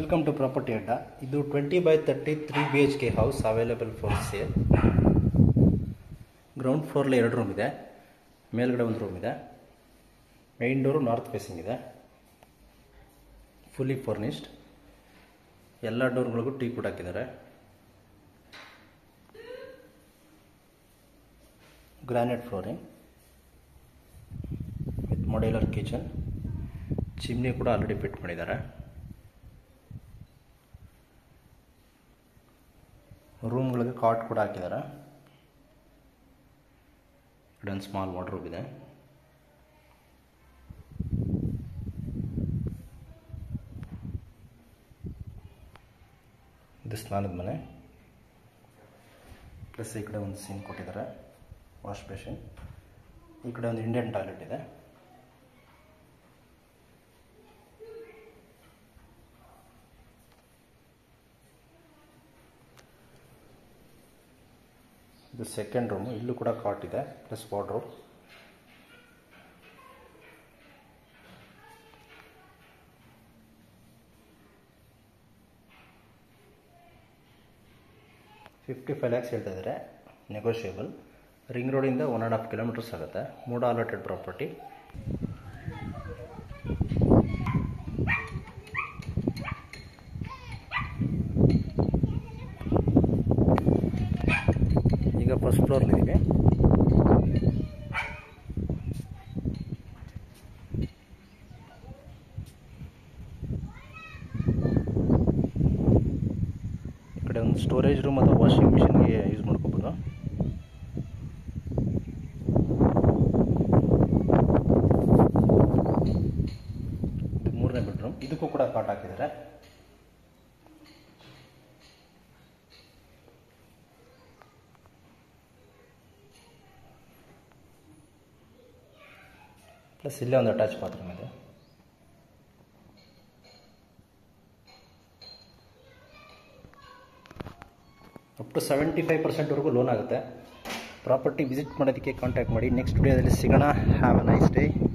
welcome to property ಅಡ್ಡ ಇದು twenty by thirty three B H K house available for sale ground ಫ್ಲೋರ್ಲಿ ಎರಡು room ಇದೆ ಮೇಲ್ಗಡೆ ಒಂದು ರೂಮ್ ಇದೆ ಮೈನ್ ಡೋರು ನಾರ್ತ್ ಫೇಸಿಂಗ್ ಇದೆ ಫುಲ್ಲಿ ಫರ್ನಿಶ್ಡ್ ಎಲ್ಲ ಡೋರ್ಗಳಿಗೂ ಟೀ ಕೂಡ ಹಾಕಿದ್ದಾರೆ granite flooring with modular kitchen chimney ಕೂಡ ಆಲ್ರೆಡಿ ಫಿಟ್ ಮಾಡಿದ್ದಾರೆ ರೂಮ್ಗಳಿಗೆ ಕಾಟ್ ಕೂಡ ಹಾಕಿದ್ದಾರೆ ಇಲ್ಲಿ ಒಂದು ಸ್ಮಾಲ್ ವಾರ್ಡ್ರೋಬ್ ಇದೆ ಇದು ಸ್ನಾನದ ಮನೆ ಪ್ಲಸ್ ಈ ಕಡೆ ಒಂದು ಸಿಂಕ್ ಕೊಟ್ಟಿದ್ದಾರೆ ವಾಶ್ ಬೇಸಿನ್ ಈ ಕಡೆ ಒಂದು ಇಂಡಿಯನ್ ಟಾಯ್ಲೆಟ್ ಇದೆ ಇದು ಸೆಕೆಂಡ್ ರೂಮು ಇಲ್ಲೂ ಕೂಡ ಕಾಟ್ ಇದೆ plus wardrobe fifty five lakhs ಹೇಳ್ತಾ ಇದ್ದಾರೆ ನೆಗೋಷಿಯಬಲ್ ರಿಂಗ್ ರೋಡಿಂದ ಒನ್ ಆ್ಯಂಡ್ ಹಾಫ್ ಕಿಲೋಮೀಟರ್ಸ್ ಆಗುತ್ತೆ ಮೂಡ ಅಲಾಟೆಡ್ ಪ್ರಾಪರ್ಟಿ ಈಗ ಫಸ್ಟ್ ಫ್ಲೋರ್ಲಿದ್ದೀವಿ ಈ ಕಡೆ ಒಂದು ಸ್ಟೋರೇಜ್ ರೂಮ್ ಅಥವಾ ವಾಷಿಂಗ್ ಮಿಷಿನ್ಗೆ ಯೂಸ್ ಮಾಡ್ಕೋಬೋದು ಇದು ಮೂರನೇ ಬೆಡ್ರೂಮ್ ಇದಕ್ಕೂ ಕೂಡ ಕಾಟ್ ಹಾಕಿದ್ದಾರೆ ಪ್ಲಸ್ ಇಲ್ಲೇ ಒಂದು ಅಟ್ಯಾಚ್ ಬಾತ್ರೂಮ್ ಇದೆ ಅಪ್ ಟು ಸೆವೆಂಟಿ ಫೈವ್ ಪರ್ಸೆಂಟ್ವರೆಗೂ ಲೋನ್ ಆಗುತ್ತೆ ಪ್ರಾಪರ್ಟಿ ವಿಸಿಟ್ ಮಾಡೋದಕ್ಕೆ ಕಾಂಟ್ಯಾಕ್ಟ್ ಮಾಡಿ ನೆಕ್ಸ್ಟ್ ವಿಡಿಯೋದಲ್ಲಿ ಸಿಗೋಣ ಹ್ಯಾವ್ ಅ ನೈಸ್ ಡೇ